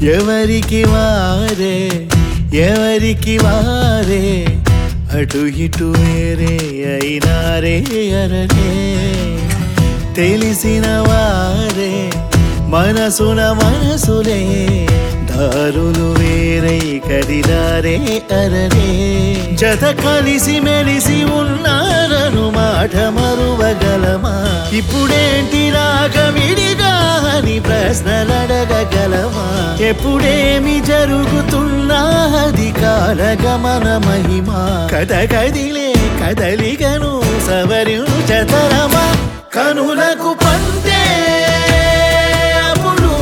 ఎవరికి వారే ఎవరికి వారే అటు ఇటు వేరే అయినారే అరరే తెలిసిన వారే మనసున మనసులే దారులు వేరై కదిలారే అరరే జత కలిసి మెలిసి ఉన్నారను మాట మరువగలమా ఇప్పుడేంటి రాగ విడిగా అని ప్రశ్నలడగగలమా ఎప్పుడేమి జరుగుతున్నా అది కాలగమన మహిమా కథ కదిలే కదలిగను సవరించతరమా కనులకు పంతే అప్పుడు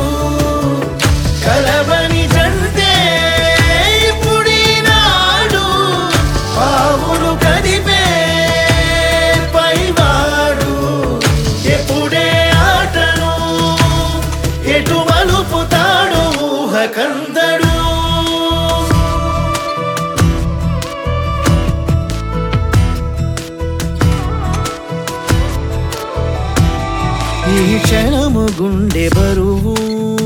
కలవని జంటే ఇప్పుడీనాడు పావులు కదిపే పైవాడు ఎప్పుడే ఆటను ఎటు మలుపుతాడు ఊహ కందడు ఈ క్షణము గుండె బరువు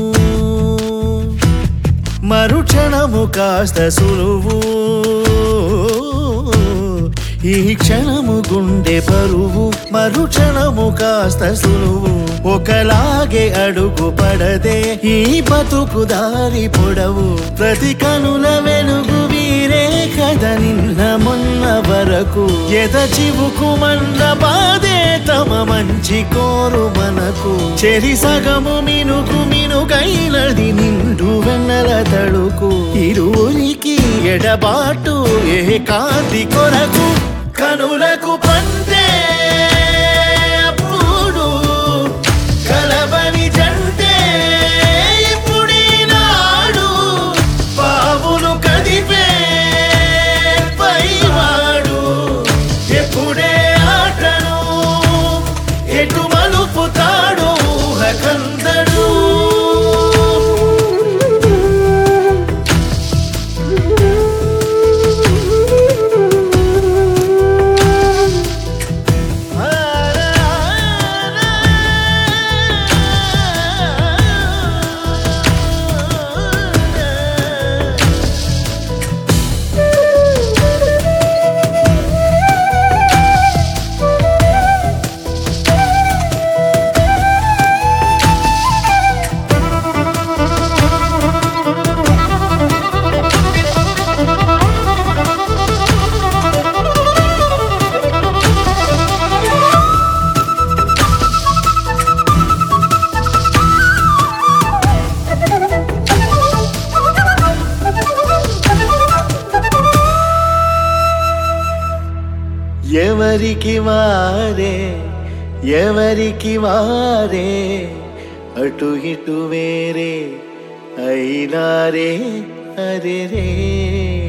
మరుక్షణము కాస్త సులువు ఈ క్షణము గుండె బరువు మరుక్షణము కాస్త సులువు ఒకలాగే అడుగు పడదే ఈ బతుకు దారి పొడవు ప్రతి కనుల వెలుగు వీరే కథ నిన్న మొన్న వరకు ఎద చివుకు మన్న బాధే తమ మంచి కోరు మనకు చెరి సగము మినుకు మినుకైనది నిండు వెన్నెల తడుకు ఇరువురికి ఎడబాటు ఏ కాంతి కొరకు కనులకు పంతే అప్పుడు కలవని జంటే ఇప్పుడీనాడు పావులు కదిపే పైవాడు ఎప్పుడే ఆటను ఎటు మలుపుతాడు ఊహ కందడు ఎవరికి వారే ఎవరికి వారే అటు ఇటు వేరే అయినారే అరే రే